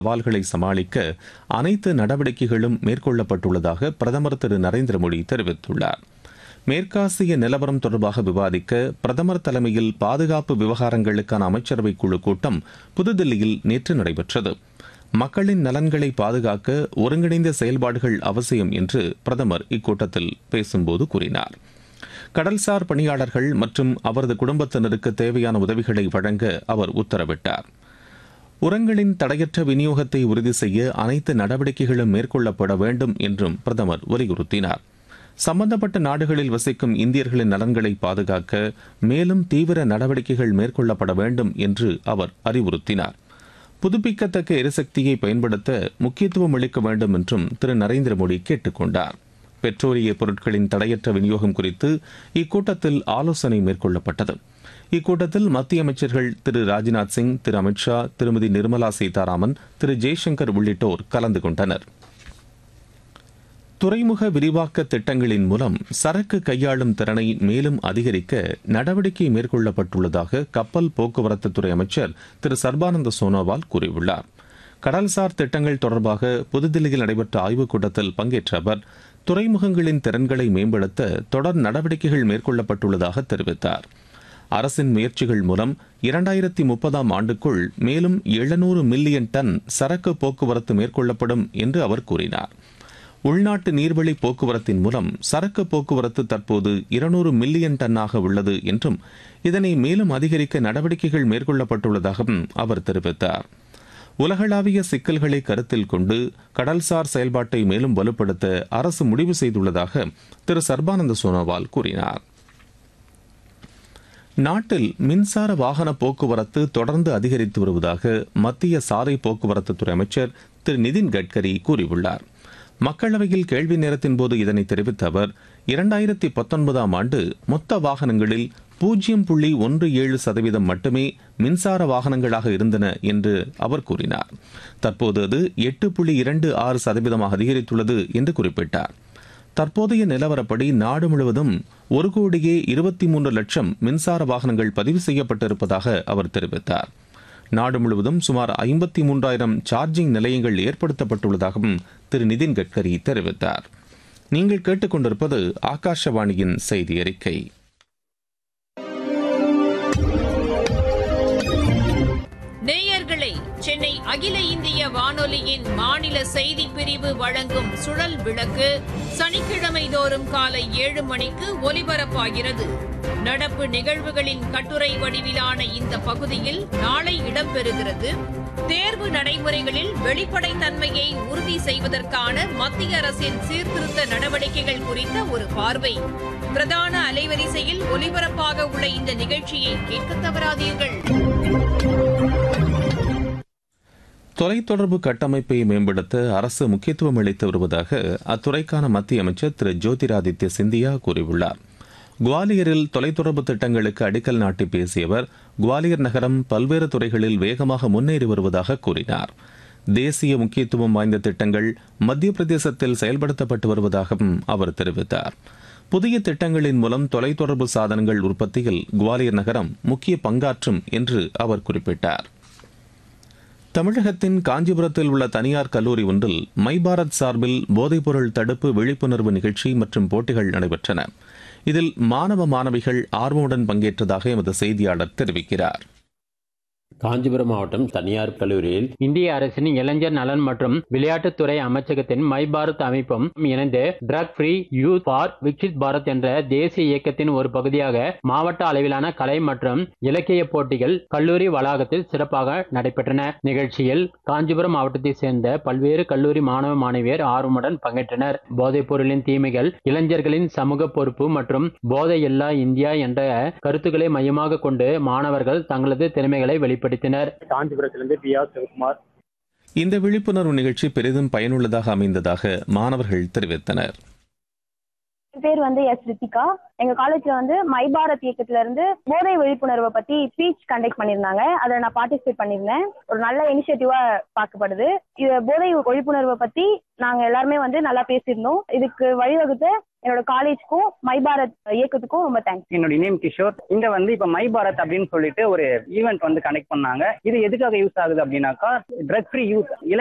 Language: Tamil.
சவால்களை சமாளிக்க அனைத்து நடவடிக்கைகளும் மேற்கொள்ளப்பட்டுள்ளதாக பிரதமர் திரு நரேந்திர மோடி தெரிவித்துள்ளார் மேற்காசிய நிலவரம் தொடர்பாக விவாதிக்க பிரதமர் தலைமையில் பாதுகாப்பு விவகாரங்களுக்கான அமைச்சரவை குழு கூட்டம் புதுதில்லியில் நேற்று நடைபெற்றது மக்களின் நலன்களை பாதுகாக்க ஒருங்கிணைந்த செயல்பாடுகள் அவசியம் என்று பிரதமர் இக்கூட்டத்தில் பேசும்போது கூறினார் கடல்சார் பணியாளர்கள் மற்றும் அவரது குடும்பத்தினருக்கு தேவையான உதவிகளை வழங்க அவர் உத்தரவிட்டார் உரங்களின் தடையற்ற விநியோகத்தை உறுதி செய்ய அனைத்து நடவடிக்கைகளும் மேற்கொள்ளப்பட வேண்டும் என்றும் பிரதமர் வலியுறுத்தினார் சம்பந்தப்பட்ட நாடுகளில் வசிக்கும் இந்தியர்களின் நலன்களை பாதுகாக்க மேலும் தீவிர நடவடிக்கைகள் மேற்கொள்ளப்பட வேண்டும் என்று அவர் அறிவுறுத்தினார் புதுப்பிக்கத்தக்க எரிசக்தியை பயன்படுத்த முக்கியத்துவம் அளிக்க வேண்டும் என்றும் திரு நரேந்திர மோடி கேட்டுக் கொண்டார் பெட்ரோலிய பொருட்களின் தடையற்ற விநியோகம் குறித்து இக்கூட்டத்தில் ஆலோசனை மேற்கொள்ளப்பட்டது இக்கூட்டத்தில் மத்திய அமைச்சர்கள் திரு ராஜ்நாத் சிங் திரு அமித்ஷா திருமதி நிர்மலா சீதாராமன் திரு ஜெய்சங்கர் உள்ளிட்டோர் கலந்து கொண்டனர் துறைமுக விரிவாக்க திட்டங்களின் மூலம் சரக்கு கையாளும் திறனை மேலும் அதிகரிக்க நடவடிக்கை மேற்கொள்ளப்பட்டுள்ளதாக கப்பல் போக்குவரத்து துறை அமைச்சர் திரு சர்பானந்த சோனோவால் கூறியுள்ளார் கடல்சார் திட்டங்கள் தொடர்பாக புதுதில்லியில் நடைபெற்ற ஆய்வுக் கூட்டத்தில் பங்கேற்ற அவர் துறைமுகங்களின் திறன்களை மேம்படுத்த தொடர் நடவடிக்கைகள் மேற்கொள்ளப்பட்டுள்ளதாக தெரிவித்தார் அரசின் முயற்சிகள் மூலம் இரண்டாயிரத்தி முப்பதாம் ஆண்டுக்குள் மேலும் எழுநூறு மில்லியன் டன் சரக்கு போக்குவரத்து மேற்கொள்ளப்படும் என்று அவர் கூறினார் உள்நாட்டு நீர்வழி போக்குவரத்தின் மூலம் சரக்கு போக்குவரத்து தற்போது இருநூறு மில்லியன் டன்னாக உள்ளது என்றும் இதனை மேலும் அதிகரிக்க நடவடிக்கைகள் மேற்கொள்ளப்பட்டுள்ளதாகவும் அவர் தெரிவித்தார் உலகளாவிய சிக்கல்களை கருத்தில் கொண்டு கடல்சார் செயல்பாட்டை மேலும் வலுப்படுத்த அரசு முடிவு செய்துள்ளதாக திரு சர்பானந்த சோனோவால் கூறினார் நாட்டில் மின்சார வாகன போக்குவரத்து தொடர்ந்து அதிகரித்து வருவதாக மத்திய சாலை போக்குவரத்து துறை அமைச்சர் திரு நிதின் கட்கரி கூறியுள்ளார் மக்களவையில் கேள்வி நேரத்தின் போது இதனை தெரிவித்த அவர் இரண்டாயிரத்தி பத்தொன்பதாம் ஆண்டு மொத்த வாகனங்களில் பூஜ்ஜியம் புள்ளி ஒன்று ஏழு சதவீதம் மட்டுமே மின்சார வாகனங்களாக இருந்தன என்று அவர் கூறினார் தற்போது அது எட்டு புள்ளி இரண்டு ஆறு சதவீதமாக அதிகரித்துள்ளது என்று குறிப்பிட்டார் தற்போதைய நிலவரப்படி நாடு முழுவதும் ஒரு கோடியே இருபத்தி மூன்று லட்சம் மின்சார வாகனங்கள் பதிவு செய்யப்பட்டிருப்பதாக அவர் தெரிவித்தார் நாடு முழுவதும் சுமார் ஐம்பத்தி மூன்றாயிரம் சார்ஜிங் நிலையங்கள் ஏற்படுத்தப்பட்டுள்ளதாகவும் திரு நிதின் கட்கரி தெரிவித்தார் நீங்கள் கேட்டுக்கொண்டிருப்பது ஆகாஷவாணியின் செய்தி அறிக்கை நேயர்களே சென்னை அகில இந்திய வானொலியின் மாநில செய்தி பிரிவு வழங்கும் சுழல் விளக்கு சனிக்கிழமை தோறும் காலை ஏழு மணிக்கு ஒலிபரப்பாகிறது நடப்பு நிகழ்வுகளின் கட்டுரை வடிவிலான இந்த பகுதியில் நாளை இடம்பெறுகிறது தேர்வு நடைமுறைகளில் வெளிப்படைத்தன்மையை உறுதி செய்வதற்கான மத்திய அரசின் சீர்திருத்த நடவடிக்கைகள் குறித்த ஒரு பார்வை பிரதான அலைவரிசையில் ஒலிபரப்பாக உள்ள இந்த நிகழ்ச்சியை கேட்க தவறாதீர்கள் தொலைத்தொடர்பு கட்டமைப்பை மேம்படுத்த அரசு முக்கியத்துவம் அளித்து வருவதாக அத்துறைக்கான மத்திய அமைச்சர் திரு ஜோதிராதித்ய சிந்தியா கூறியுள்ளார் குவாலியரில் தொலைத்தொடர்பு திட்டங்களுக்கு அடிக்கல் நாட்டி பேசிய அவர் குவாலியர் நகரம் பல்வேறு துறைகளில் வேகமாக முன்னேறி வருவதாக கூறினார் தேசிய முக்கியத்துவம் வாய்ந்த திட்டங்கள் மத்திய பிரதேசத்தில் செயல்படுத்தப்பட்டு வருவதாகவும் அவர் தெரிவித்தார் புதிய திட்டங்களின் மூலம் தொலைத்தொடர்பு சாதனங்கள் உற்பத்தியில் குவாலியர் நகரம் முக்கிய பங்காற்றும் என்று அவர் குறிப்பிட்டார் தமிழகத்தின் காஞ்சிபுரத்தில் உள்ள தனியார் கல்லூரி ஒன்றில் மை பாரத் சார்பில் போதைப்பொருள் தடுப்பு விழிப்புணர்வு நிகழ்ச்சி மற்றும் போட்டிகள் நடைபெற்றன இதில் மாணவ மாணவிகள் ஆர்வமுடன் பங்கேற்றதாக எமது செய்தியாளர் தெரிவிக்கிறார் காஞ்சிபுரம் மாவட்டம் தனியார் கல்லூரியில் இந்திய அரசின் இளைஞர் நலன் மற்றும் விளையாட்டுத்துறை அமைச்சகத்தின் மை பாரத் அமைப்பும் இணைந்து drug free youth for Viksit Bharat என்ற தேசிய இயக்கத்தின் ஒரு பகுதியாக மாவட்ட அளவிலான கலை மற்றும் இலக்கிய போட்டிகள் கல்லூரி வளாகத்தில் சிறப்பாக நடைபெற்றன நிகழ்ச்சியில் காஞ்சிபுரம் மாவட்டத்தை சேர்ந்த பல்வேறு கல்லூரி மாணவ மாணவியர் ஆர்வமுடன் பங்கேற்றனர் போதைப் பொருளின் தீமைகள் இளைஞர்களின் சமூக பொறுப்பு மற்றும் போதை இல்லா இந்தியா என்ற கருத்துக்களை மையமாக கொண்டு மாணவர்கள் தங்களது திறமைகளை வெளிப்படுத்தினர் காஞ்சிபுரத்திலிருந்து பி ஆர் சிவகுமார் இந்த விழிப்புணர்வு நிகழ்ச்சி பெரிதும் பயனுள்ளதாக அமைந்ததாக மாணவர்கள் தெரிவித்தனர் என் பேர் வந்து எஸ் ரித்திகா எங்க காலேஜ்ல வந்து மை பாரத் இயக்கத்துல இருந்து போதை விழிப்புணர்வை பத்தி ஸ்பீச் கண்டக்ட் பண்ணியிருந்தாங்க அதுல நான் பார்ட்டிசிபேட் பண்ணியிருந்தேன் ஒரு நல்ல இனிஷியேட்டிவா பார்க்கப்படுது இது போதை விழிப்புணர்வை பத்தி நாங்க எல்லாருமே வந்து நல்லா பேசியிருந்தோம் இதுக்கு வழிவகுத்த என்னோட காலேஜ்க்கும் மை பாரத் இயக்கத்துக்கும் ரொம்ப தேங்க்ஸ் என்னுடைய நேம் கிஷோர் இங்க வந்து இப்ப மை பாரத் அப்படின்னு சொல்லிட்டு ஒரு ஈவெண்ட் வந்து கனெக்ட் பண்ணாங்க இது எதுக்காக யூஸ் ஆகுது அப்படின்னாக்கா ட்ரக் ஃப்ரீ யூஸ்